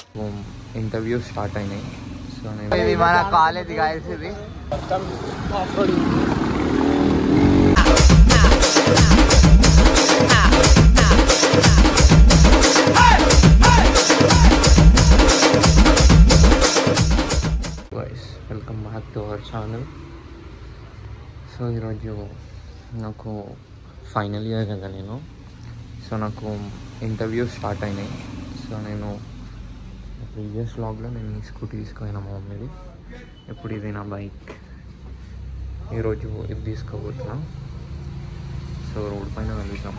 Interview start అయినాయి so నేను ఇది మన కాలేజ్ గాయస్ ఇది వాయిస్ welcome back to our channel so ఈరోజు నాకు ఫైనల్ ఇయర్ కదా నేను సో నాకు ఇంటర్వ్యూ స్టార్ట్ అయినాయి సో నేను ప్రీవియస్ వ్లాగ్లో నేను ఈ స్కూటీ తీసుకుపోయినా మా మమ్మీది ఇప్పుడు ఇది నా బైక్ ఈరోజు ఇది తీసుకోబోతున్నా సో రోడ్ పైన వెళ్తాం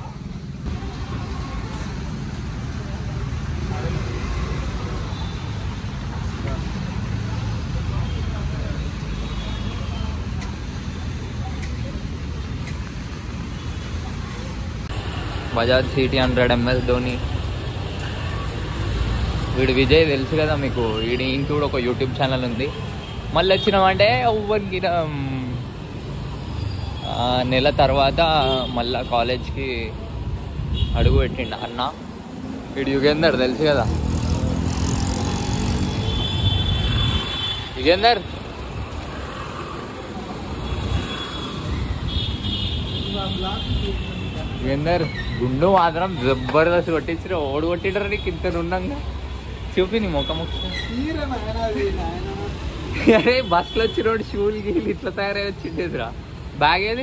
బజాజ్ సిటీ హండ్రెడ్ ఎంఎస్ ధోని వీడు విజయ్ తెలుసు కదా మీకు వీడి ఇంటి కూడా ఒక యూట్యూబ్ ఛానల్ ఉంది మళ్ళీ వచ్చినామంటే ఎవ్వరికి నెల తర్వాత మళ్ళా కాలేజ్కి అడుగు పెట్టిండు అన్న వీడు యుగేందర్ తెలుసు కదా యుగేందర్ యుగేందర్ గుండు మాత్రం జబర్దస్త్ కొట్టించారు ఓడి కొట్టిండ్రు నీకు ఇంత ఉండంగా చూపి నీ ముఖం ఒకసారి అరే బస్సులో వచ్చినోడు షూలు గీలు ఇట్లా తయారై వచ్చిండేదిరా బ్యాగ్ ఏది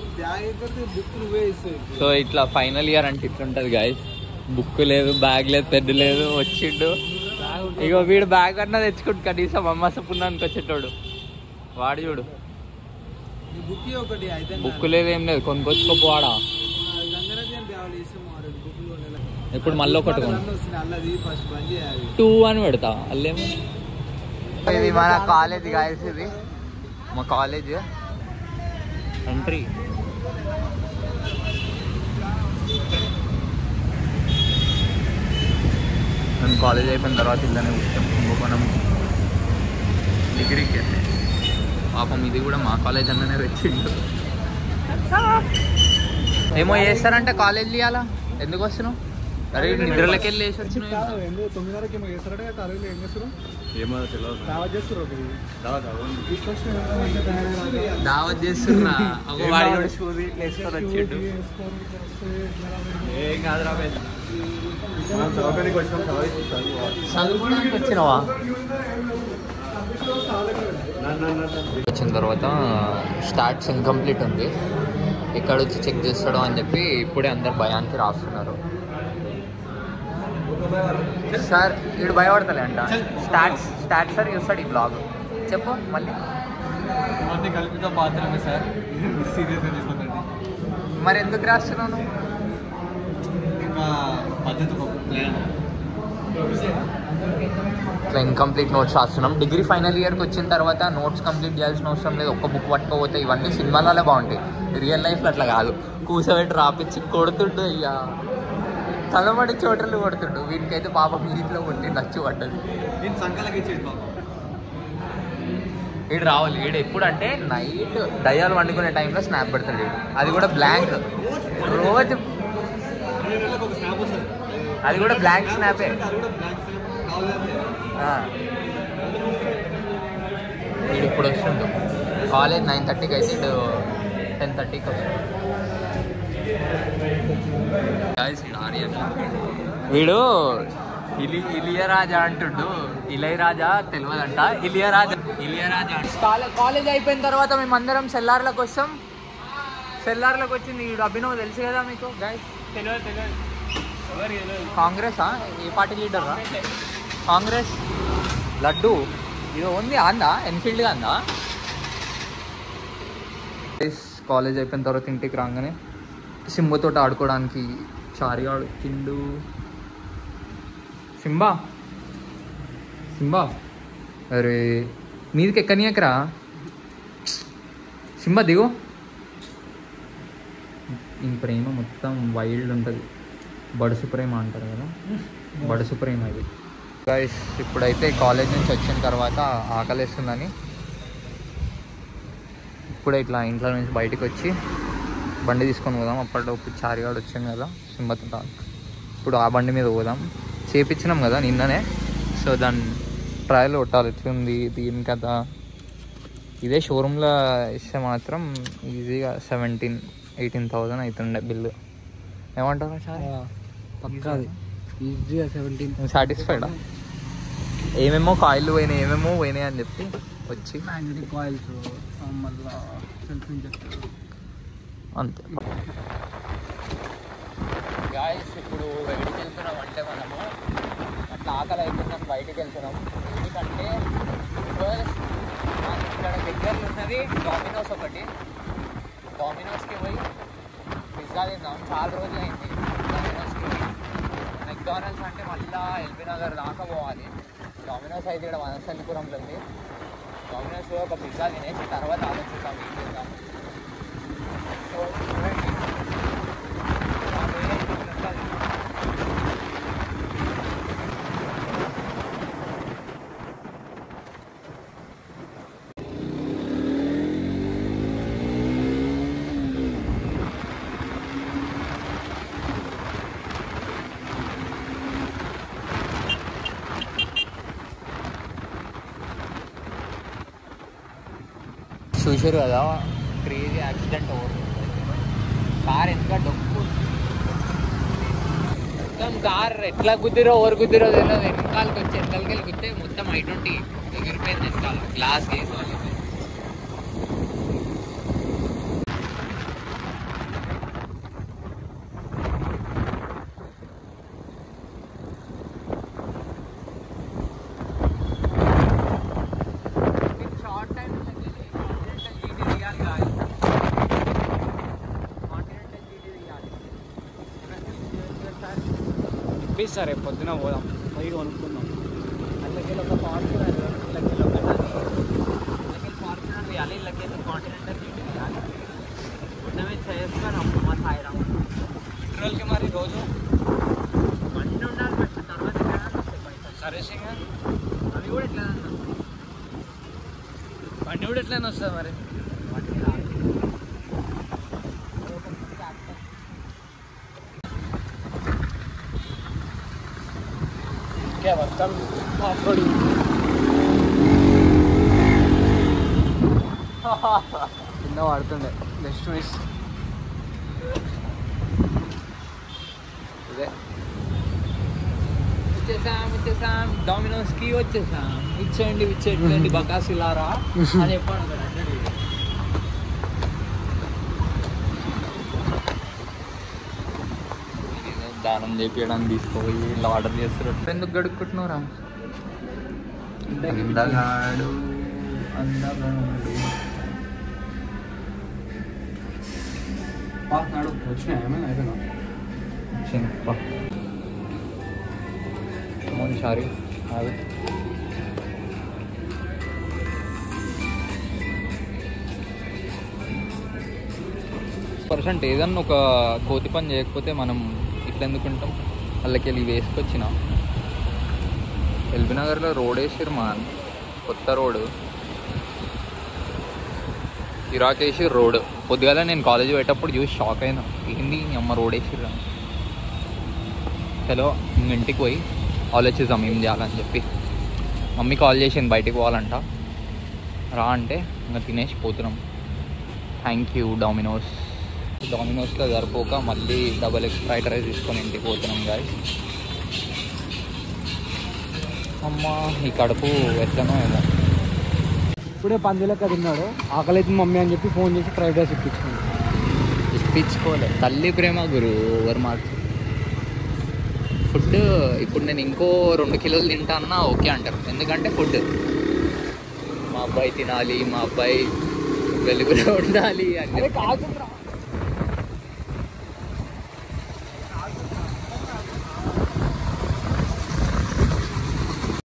సో ఇట్లా ఫైనల్ ఇయర్ అంటే ఇట్లుంటది గాయస్ బుక్ లేదు బ్యాగ్ లేదు పెద్ద లేదు వచ్చిండు ఇగో వీడు బ్యాగ్ అన్నా తెచ్చుకుంటు కనీసం అమ్మ పుణ్యానికి వచ్చేటోడు వాడు చూడు బుక్ ఒకటి అయితే బుక్ లేదు ఏం లేదు కొనుక్కొచ్చుకోపోవాడా ఇప్పుడు మళ్ళీ ఒకటి కొను అల్లది ఫస్ట్ బంద్ చేయాలి టూ అని పెడతా అల్లేమో ఇది మన కాలేజ్ గాయస్ ఇది మా కాలేజ్ ఎంట్రీ నేను కాలేజ్ అయిపోయిన తర్వాత ఇల్లనే కూర్చాం కుంభకోణం డిగ్రీకి వెళ్ళి పాపం ఇది కూడా మా కాలేజ్ అన్ననే తెచ్చిండు ఏమో చేస్తారంటే కాలేజ్ ఇవ్వాలా ఎందుకు వస్తున్నావు అరే నిద్రలోకి వెళ్ళి వేసి వచ్చినావు ఎందుకు తొమ్మిదిన్నరకి ఏమో చేస్తారట కదా కాలేజీలో ఏం చేస్తారు ఏమో తెలియదు దావత్ చేస్తారు ఒకటి దాదా తీసుకొచ్చిన మంచిగా తయారయ్యాక దావత్ చేస్తున్నా ఒక వాడి కూడా షూస్ ఇట్లా వేసుకొని వచ్చిండు ఏం కాదురా బే. మనం చదవడానికి వచ్చినాం చదివిస్తాను చదువుకోవడానికి వచ్చినావా నన్ను నన్ను వచ్చిన తర్వాత స్టార్ట్స్ ఇన్కంప్లీట్ ఉంది ఇక్కడ వచ్చి చెక్ చేస్తాడు అని చెప్పి ఇప్పుడే అందరు భయానికి రాస్తున్నారు సార్ వీడు భయపడతలే అంట స్టార్ట్స్ స్టార్ట్ సార్ చూస్తాడు ఈ బ్లాగ్ చెప్పు మళ్ళీ ఇవన్నీ కల్పిత మాత్రమే సార్ సీరియస్గా తీసుకోకండి మరి ఎందుకు రాస్తున్నావు నువ్వు? ఇంకా పద్ధతి ఒక ప్లాన్ ఇట్లా ఇన్కంప్లీట్ నోట్స్ రాస్తున్నాం డిగ్రీ ఫైనల్ ఇయర్కి వచ్చిన తర్వాత నోట్స్ కంప్లీట్ చేయాల్సిన అవసరం లేదు ఒక్క బుక్ పట్టుకోపోతే ఇవన్నీ సినిమాలలో బాగుంటాయి రియల్ లైఫ్లో అట్లా కాదు కూర్చోబెట్టి రాపిచ్చి కొడుతుండు అయ్యా తలబడి చోటలు కొడుతుండు వీనికైతే పాపం ఇంట్లో కొట్టి నచ్చి పడ్డది నేను సంకలకి ఇచ్చేది పాపం వీడు రావాలి వీడు ఎప్పుడు అంటే నైట్ దయ్యాలు వండుకునే టైంలో స్నాప్ పెడతాడు వీడు అది కూడా బ్లాంక్ రోజు రెండు నెలలకు ఒక స్నాప్ వస్తుంది అది కూడా బ్లాంక్ స్నాపే అది కూడా బ్లాక్ స్నాప్ కావాలంటే ఆ. వీడు ఇప్పుడు వస్తుండు కాలేజ్ నైన్ థర్టీకి అయితే వీడు టెన్ థర్టీకి వస్తుండు Guys, వీడు ఆర్యన్. వీడు ఇలి ఇలియరాజా అంటుండు ఇలయరాజా తెలియదంట ఇలియరాజా ఇలియరాజా కాలేజ్ అయిపోయిన తర్వాత మేము అందరం సెల్లార్లకు వస్తాం సెల్లార్లకు వచ్చింది వీడు అభినవ్ తెలుసు కదా మీకు గైస్ కాంగ్రెసా ఏ పార్టీ లీడరా కాంగ్రెస్ లడ్డు ఇది ఉంది అందా ఎన్ఫీల్డ్గా అందా కాలేజ్ అయిపోయిన తర్వాత ఇంటికి రాగానే సింబతో ఆడుకోవడానికి చారిగాడు చిండు సింబా సింబా అరే మీదికి ఎక్కనీయకరా సింబా దిగు ఈ ప్రేమ మొత్తం వైల్డ్ ఉంటుంది బడుసు ప్రేమ అంటారు కదా బడుసు ప్రేమ ఇది గైస్ ఇప్పుడైతే కాలేజ్ నుంచి వచ్చిన తర్వాత ఆకలేస్తుందని ఇప్పుడే ఇట్లా ఇంట్లో నుంచి బయటకు వచ్చి బండి తీసుకొని పోదాం అప్పటిలోపు చారిగాడు వచ్చాం కదా సింబత్ ఇప్పుడు ఆ బండి మీద పోదాం చేపించినాం కదా నిన్ననే సో దాని ట్రయల్ కొట్టాలి ఎట్లుంది దీని కదా ఇదే షోరూంలో ఇస్తే మాత్రం ఈజీగా సెవెంటీన్ ఎయిటీన్ థౌజండ్ అవుతుండే బిల్లు ఏమంటారు సార్ పక్కా అది ఈజీగా సెవెంటీన్ సాటిస్ఫైడా ఏమేమో కాయిల్ పోయినాయి ఏమేమో పోయినాయి అని చెప్పి వచ్చి మ్యాగ్నెటిక్ కాయిల్స్ మళ్ళీ సెల్ఫ్ ఇంజెక్టర్ అంతే గాయస్ ఇప్పుడు బయటికి వెళ్తున్నాం అంటే మనము అట్లా ఆకలి అవుతుందని బయటికి వెళ్తున్నాం ఎందుకంటే first మాకు ఇక్కడ దగ్గరలో ఉన్నది డామినోస్ ఒకటి డామినోస్కి పోయి పిజ్జా తిందాం చాలా రోజులు అయింది డామినోస్కి పోయి మెక్డానల్డ్స్ అంటే మళ్ళీ ఎల్బీ నగర్ దాకా పోవాలి డామినోస్ అయితే ఇక్కడ వనస్థలిపురంలో ఉంది డామినోస్ ఒక పిజ్జా తినేసి తర్వాత ఆలోచిస్తాం ఏం చేద్దాం సో చూడండి మా వేరే ఇప్పుడు ఉంటుంది. చూసారు కదా క్రేజీ యాక్సిడెంట్ ఓవర్ కార్ ఎంత డొక్కు మొత్తం కార్ ఎట్లా గుద్దిరో ఓవర్ గుద్దిరో తెలియదు వెనకాలకి వచ్చి వెనకాలకి వెళ్ళి గుద్దే మొత్తం ఐ ట్వంటీ ఎగిరిపోయింది వెనకాల గ్లాస్ వేసుకోవాలి షార్ట్ టైం జీటీ తీయాలి కాదు కాంటినెంటల్ జీటీ తీయాలి ప్లీజ్ సార్ రేపు పొద్దున పోదాం పోయి కొనుక్కుందాం అందుకే ఒక ఫార్చునర్ ఇళ్ళకి ఒక ఇళ్ళకి ఫార్చునర్ తీయాలి ఇళ్ళకి కాంటినెంటల్ జీటీ తీయాలి మొత్తమే చేసుకొని మా సాయిరామ్ పెట్రోల్కి మరి రోజు బండి ఉండాలి ఫస్ట్ తర్వాత సర్వీసింగ్ అవి కూడా ఎట్లా బండి కూడా ఎట్లయినా వస్తుంది మరి బండి రాదు ఓకే మొత్తం ఆఫ్ రోడింగ్ కింద పడుతుండే జస్ట్ మిస్ ఇదే వచ్చేసాం వచ్చేసాం డామినోస్ కి వచ్చేసాం ఇచ్చేయండి ఇచ్చేయండి బకాసిలారా అని చెప్పాను కదా దానం చేపించడానికి తీసుకోపోయి ఇలా ఆర్డర్ చేస్తారు ఎందుకు గడుక్కుంటున్నారా అందగాడు అందగాడు నాడు వచ్చినాయి ఏమైనా అయిపోయినా Cinco. Come on, Shari. Have it. Percent ఏదన్నా ఒక కోతి పని చేయకపోతే మనం ఇట్లా ఎందుకుంటాం వాళ్ళకి వెళ్ళి వేసుకొచ్చిన ఎల్బీ నగర్లో రోడ్ వేసిరు మా కొత్త రోడ్ ఇరాక్ వేసి రోడ్ పొద్దుగాల నేను కాలేజ్ పోయేటప్పుడు చూసి షాక్ అయినా ఏంది ఈ అమ్మ రోడ్ వేసిర్రు అని చలో ఇంక ఇంటికి పోయి ఆలోచిద్దాం ఏం చేయాలని చెప్పి మమ్మీ కాల్ చేసింది బయటికి పోవాలంట రా అంటే ఇంకా తినేసి పోతున్నాం థ్యాంక్ యూ డామినోస్ డామినోస్లో సరిపోక మళ్ళీ డబల్ ఎగ్ ఫ్రైడ్ రైస్ తీసుకొని ఇంటికి పోతున్నాం గాయ అమ్మ ఈ కడుపు ఎట్లనో ఏమో ఇప్పుడే పంది లెక్క తిన్నాడు ఆకలి అయితే మమ్మీ అని చెప్పి ఫోన్ చేసి ఫ్రైడ్ రైస్ ఇప్పించుకున్నాడు ఇప్పించుకోలే తల్లి ప్రేమ గురు ఎవరు మాట ఫుడ్ ఇప్పుడు నేను ఇంకో రెండు కిలోలు తింటా అన్నా ఓకే అంటారు ఎందుకంటే ఫుడ్ మా అబ్బాయి తినాలి మా అబ్బాయి వెలుగులో ఉండాలి అని అరే కాల్చుందిరా